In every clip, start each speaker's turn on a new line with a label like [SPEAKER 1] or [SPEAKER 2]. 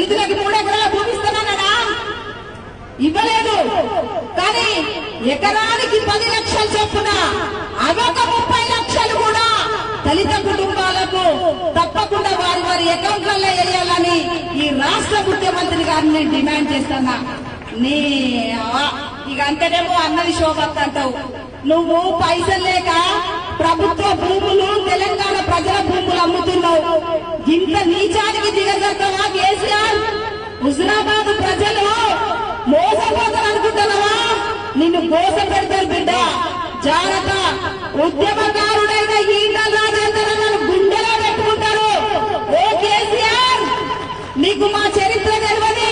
[SPEAKER 1] దళితులకి మూడు ఎకరాల భూమి ఇస్తానన్నాడా ఇవ్వలేదు కానీ ఎకరానికి పది లక్షలు చొప్పున అదొక ముప్పై లక్షలు కూడా దళిత కుటుంబాలకు తప్పకుండా వారి వారి అకౌంట్లలో వేయాలని ఈ రాష్ట్ర ముఖ్యమంత్రి గారిని నేను డిమాండ్ చేస్తున్నా నీ ఆ- ఇక అంతేనేమో అన్నది శోభత్ అంటావు నువ్వు పైసలు లేక ప్రభుత్వ భూములు తెలంగాణ ప్రజల భూములు అమ్ముతున్నావు ఇంత నీచానికి దిగజారుతావా కేసీఆర్ హుజరాబాద్ ప్రజలు మోసపోతారు అనుకుంటున్నావా నిన్ను మోస పెడతారు బిడ్డ జాగ్రత్త ఉద్యమకారుడైన ఈటల రాజేందర్ నన్ను గుండెలో పెట్టుకుంటారు ఓ కేసీఆర్ నీకు మా చరిత్ర తెలియని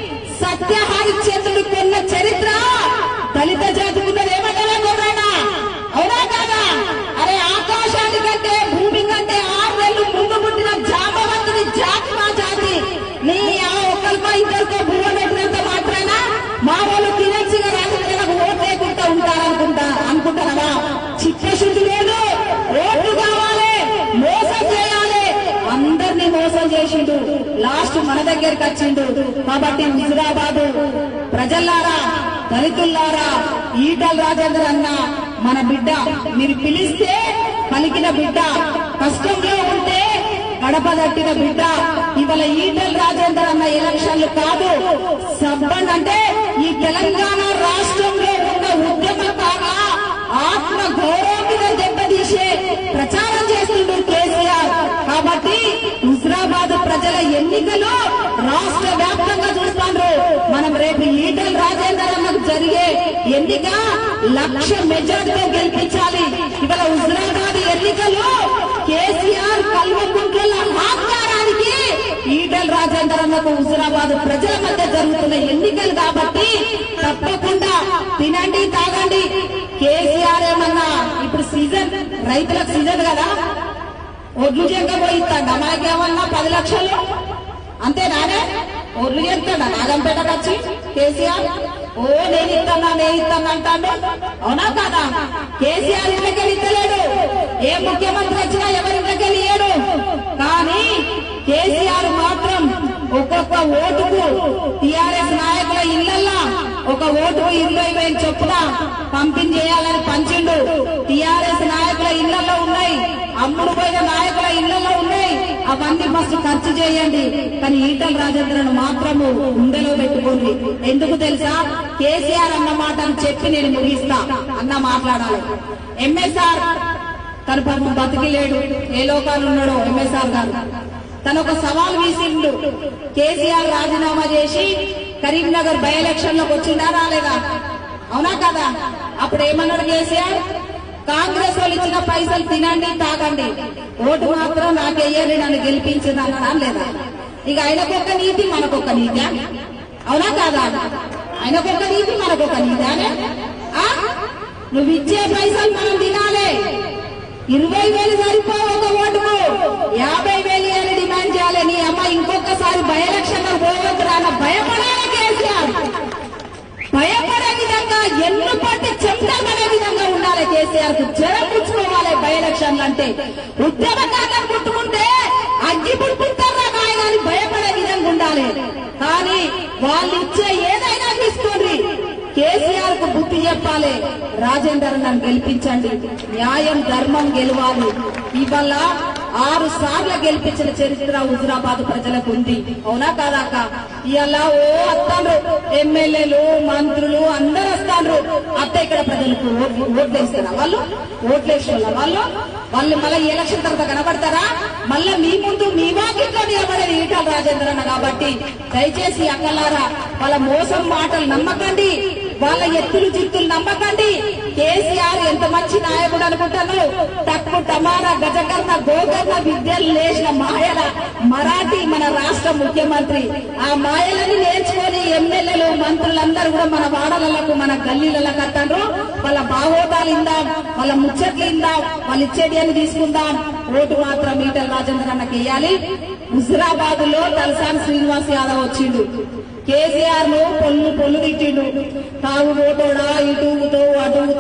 [SPEAKER 1] సత్య హరిశ్చంద్రుడు కొన్న చరిత్ర దళిత జాతికి ఉన్నది ఏమంటారా గౌరైనా అవునా కాదా అరే ఆకాశానికంటే భూమి కంటే ఆరు నెలలు ముందు పుట్టిన జామవంతుని జాతి మా జాతి నీ ఆ ఒక్కరికో ఇద్దరికో భూమి పెట్టినంత మాత్రాన మా వాళ్ళు తినచ్చిగా రాజకీయాలకు ఓట్ లేకుండా ఉంటారనుకుంటా అనుకుంటారా చిత్తశుద్ధి లేదు ఓట్లు కావాలి మోసం చేయాలి అందరినీ మోసం చేసిండు లాస్ట్ మన దగ్గరికి వచ్చిండు కాబట్టి హుజురాబాదు ప్రజల్లారా దళితుల్లారా ఈటల రాజేందర్ అన్న మన బిడ్డ మీరు పిలిస్తే పలికిన బిడ్డ కష్టంలో ఉంటే గడప దట్టిన బిడ్డ ఇవాళ ఈటల రాజేందర్ అన్న ఎలక్షన్లు కాదు సబ్బన్ అంటే ఈ తెలంగాణ రాష్ట్రంలో ఉన్న ఉద్యమకాల ఆత్మ గౌరవం మీద దెబ్బతీసే ప్రచారం చేస్తుండ్రు కేసీఆర్ కాబట్టి హుజరాబాద్ ప్రజల ఎన్నికలు రాష్ట్ర వ్యాప్తంగా చూస్తాండ్రు మనం రేపు ఈటల రాజేందర్ అన్నకు జరిగే ఎన్నిక లక్ష మెజార్టీతో గెలిపించాలి ఇవాళ హుజరాబాద్ ఎన్నికలు కేసీఆర్ కల్వకుంట్ల ఆకారానికి ఈటల రాజేందర్ అన్నకు హుజరాబాద్ ప్రజల మధ్య జరుగుతున్న ఎన్నికలు కాబట్టి తప్పకుండా తినండి తాగండి కేసీఆర్ ఏమన్నా ఇప్పుడు సీజన్ రైతులకు సీజన్ కదా ఒడ్లు చెక్కబోయి ఇస్తాడా మనకేమన్నా పది లక్షలు అంతేనానే ఒడ్లు చెప్తాడా నాగంపేటకు వచ్చి కేసీఆర్ ఓ నేను ఇస్తానా నేను ఇస్తాను అంటాడు అవునా కాదా కేసీఆర్ ఇంట్లోకి ఇస్తలేడు ఏ ముఖ్యమంత్రి వచ్చినా ఎవరి ఇంట్లోకి ఇయ్యడు కానీ కేసీఆర్ మాత్రం ఒక్కొక్క ఓటుకు టిఆర్ఎస్ నాయకుల ఇళ్లల్లా ఒక ఓటుకు ఇరవై వేలు చొప్పున పంపిణీ చేయాలని పంచిండు టిఆర్ఎస్ నాయకుల ఇళ్లలో ఉన్నాయి అమ్ముడు పోయిన నాయకుల ఇళ్లలో ఉన్నాయి అవన్నీ ఫస్ట్ ఖర్చు చేయండి కానీ ఈటల రాజేంద్రను మాత్రము ఉండలో పెట్టుకోండి ఎందుకు తెలుసా కేసీఆర్ అన్న మాటను చెప్పి నేను ముగిస్తా అన్న మాట్లాడాలి ఎంఎస్ఆర్ తను పాపం బతికిలేడు ఏ లోకాలు ఉన్నాడో ఎంఎస్ఆర్ గారు తను ఒక సవాల్ వీసిండు కేసీఆర్ రాజీనామా చేసి కరీంనగర్ బై ఎలక్షన్ లోకి వచ్చిందా రాలేదా అవునా కదా అప్పుడు ఏమన్నాడు కేసీఆర్ కాంగ్రెస్ వాళ్ళు ఇచ్చిన పైసలు తినండి తాగండి ఓటు మాత్రం నాకెయ్యండి నన్ను గెలిపించింది అన్నాడా లేదా ఇక ఆయనకొక నీతి మనకొక నీతి అవునా కాదా ఆయనకొక నీతి మనకొక నీతి నువ్వు ఇచ్చే పైసలు మనం తినాలి ఇరవై వేలు సరిపో ఒక ఓటుకు యాభై వేలు అని డిమాండ్ చేయాలి నీ అమ్మ ఇంకొకసారి బై ఎలక్షన్ పోవద్దు అన్న భయపడాలి కేసీఆర్ భయపడే విధంగా ఎన్ను పట్టి చెందమనే విధంగా ఉండాలి కేసీఆర్ కు జ్వరం పుచ్చుకోవాలి బై ఎలక్షన్లు అంటే ఉద్యమకారులను పుట్టుకుంటే అగ్గి పుట్టుకుంటారా నాయన అని భయపడే విధంగా ఉండాలి కానీ వాళ్ళు ఇచ్చే ఏదైనా తీసుకోండి కేసీఆర్ కు బుద్ధి చెప్పాలి రాజేందర్ నన్ను గెలిపించండి న్యాయం ధర్మం గెలవాలి ఇవాళ ఆరు సార్లు గెలిపించిన చరిత్ర హుజురాబాద్ ప్రజలకు ఉంది అవునా కాదాక ఇవాళ ఓ వస్తాండ్రు ఎమ్మెల్యేలు మంత్రులు అందరు వస్తాండ్రు అత్త ఇక్కడ ప్రజలకు ఓట్లు ఓట్లు వేస్తారా వాళ్ళు ఓట్లు వేసిన వాళ్ళు వాళ్ళు మళ్ళీ ఈ ఎలక్షన్ తర్వాత కనబడతారా మళ్ళీ మీ ముందు మీ వాకిట్లో నిలబడేది ఈటల రాజేంద్ర అన్న కాబట్టి దయచేసి అక్కలారా వాళ్ళ మోసం మాటలు నమ్మకండి వాళ్ళ ఎత్తులు జిత్తులు నమ్మకండి కేసీఆర్ ఎంత మంచి నాయకుడు అనుకుంటాను తక్కువ టమారా గజకర్ణ గోకర్ణ విద్యలు లేచిన మాయల మరాఠీ మన రాష్ట్ర ముఖ్యమంత్రి ఆ మాయలని నేర్చుకొని ఎమ్మెల్యేలు మంత్రులందరూ కూడా మన వాడలకు మన గల్లీలకు కట్టారు వాళ్ళ బాహోదాలు ఇందాం వాళ్ళ ముచ్చట్లు ఇందాం వాళ్ళు ఇచ్చేది అని తీసుకుందాం ఓటు మాత్రం ఈటల రాజేంద్ర అన్నకి వేయాలి హుజురాబాద్ లో తలసాని శ్రీనివాస్ యాదవ్ వచ్చిండు కేసీఆర్ ను పొల్లు పొల్లు తిట్టిండు తాగు పోతోడా ఇటు ఊగుతావు అటు ఊగుతావని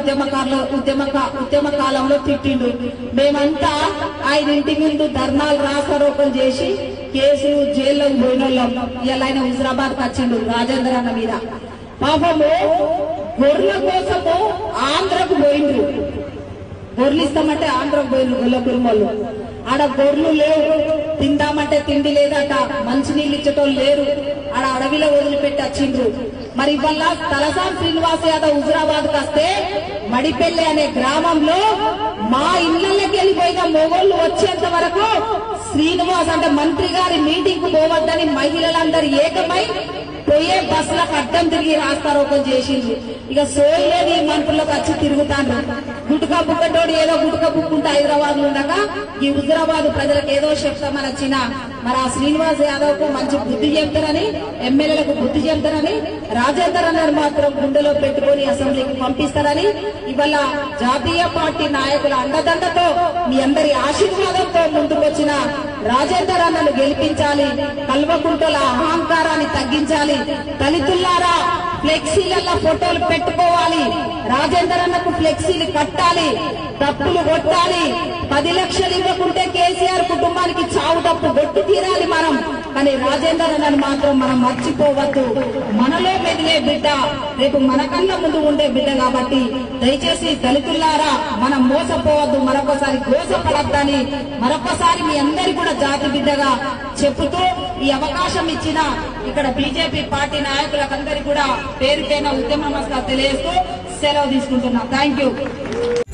[SPEAKER 1] ఉద్యమకారులు ఉద్యమ ఉద్యమ కాలంలో తిట్టిండు మేమంతా ఆయన ఇంటి ముందు ధర్నాలు రాస్తారోపణ చేసి కేసు జైల్లోకి పోయిన వాళ్ళం ఇలా ఆయన హుజరాబాద్ వచ్చిండు రాజేంద్ర అన్న మీద పాపము గొర్రెల కోసము ఆంధ్రకు పోయిండ్రు గొర్రెలు ఇస్తామంటే ఆంధ్రకు పోయిండ్రు గొల్ల కురుమలు ఆడ గొర్రెలు లేవు తిందామంటే తిండి లేదట మంచినీళ్ళు ఇచ్చేటోళ్ళు లేరు ఆడ అడవిలో వదిలిపెట్టి వచ్చిండ్రు మరి ఇవాళ తలసాం శ్రీనివాస్ యాదవ్ హుజరాబాద్ వస్తే మడిపెల్లి అనే గ్రామంలో మా ఇళ్లకి వెళ్ళిపోయిన మొగోళ్ళు వచ్చేంత వరకు శ్రీనివాస్ అంటే మంత్రి గారి మీటింగ్ కు పోవద్దని మహిళలందరూ ఏకమై పోయే బస్సులకు అడ్డం తిరిగి రాస్తారోపణ చేసింది ఇక సోయలేని మంత్రులకు వచ్చి తిరుగుతాను గుటుక బుక్కటోడు ఏదో గుటుక బుక్కుంటే హైదరాబాద్ లో ఉండగా ఈ హుజరాబాద్ ప్రజలకు ఏదో చెప్తామని వచ్చిన మరి ఆ శ్రీనివాస్ యాదవ్ కు మంచి బుద్ధి చెప్తారని ఎమ్మెల్యేలకు బుద్ధి చెప్తారని రాజేందర్ అన్నారు మాత్రం గుండెలో పెట్టుకొని అసెంబ్లీకి పంపిస్తారని ఇవాళ జాతీయ పార్టీ నాయకుల అండదండతో మీ అందరి ఆశీర్వాదంతో ముందుకు వచ్చిన రాజేందర్ అన్నను గెలిపించాలి కల్వకుంటల అహంకారాన్ని తగ్గించాలి దళితుల్లారా ఫ్లెక్సీలలో ఫోటోలు పెట్టుకోవాలి రాజేందర్ అన్నకు ఫ్లెక్సీలు కట్టాలి డప్పులు కొట్టాలి పది లక్షలు ఇవ్వకుంటే కేసీఆర్ కుటుంబానికి చావు డప్పు కొట్టి తీరాలి మనం కానీ రాజేందర్ అన్నను మాత్రం మనం మర్చిపోవద్దు మనలో మెదిలే బిడ్డ రేపు మన కళ్ళ ముందు ఉండే బిడ్డ కాబట్టి దయచేసి దళితుల్లారా మనం మోసపోవద్దు మరొకసారి గోసపడద్దని మరొకసారి మీ అందరి కూడా జాతి బిడ్డగా చెప్పుతూ ఈ అవకాశం ఇచ్చిన ఇక్కడ బీజేపీ పార్టీ నాయకులకందరికీ కూడా పేరు పైన ఉద్యమ నమస్కారం తెలియజేస్తూ సెలవు తీసుకుంటున్నాం థ్యాంక్ యూ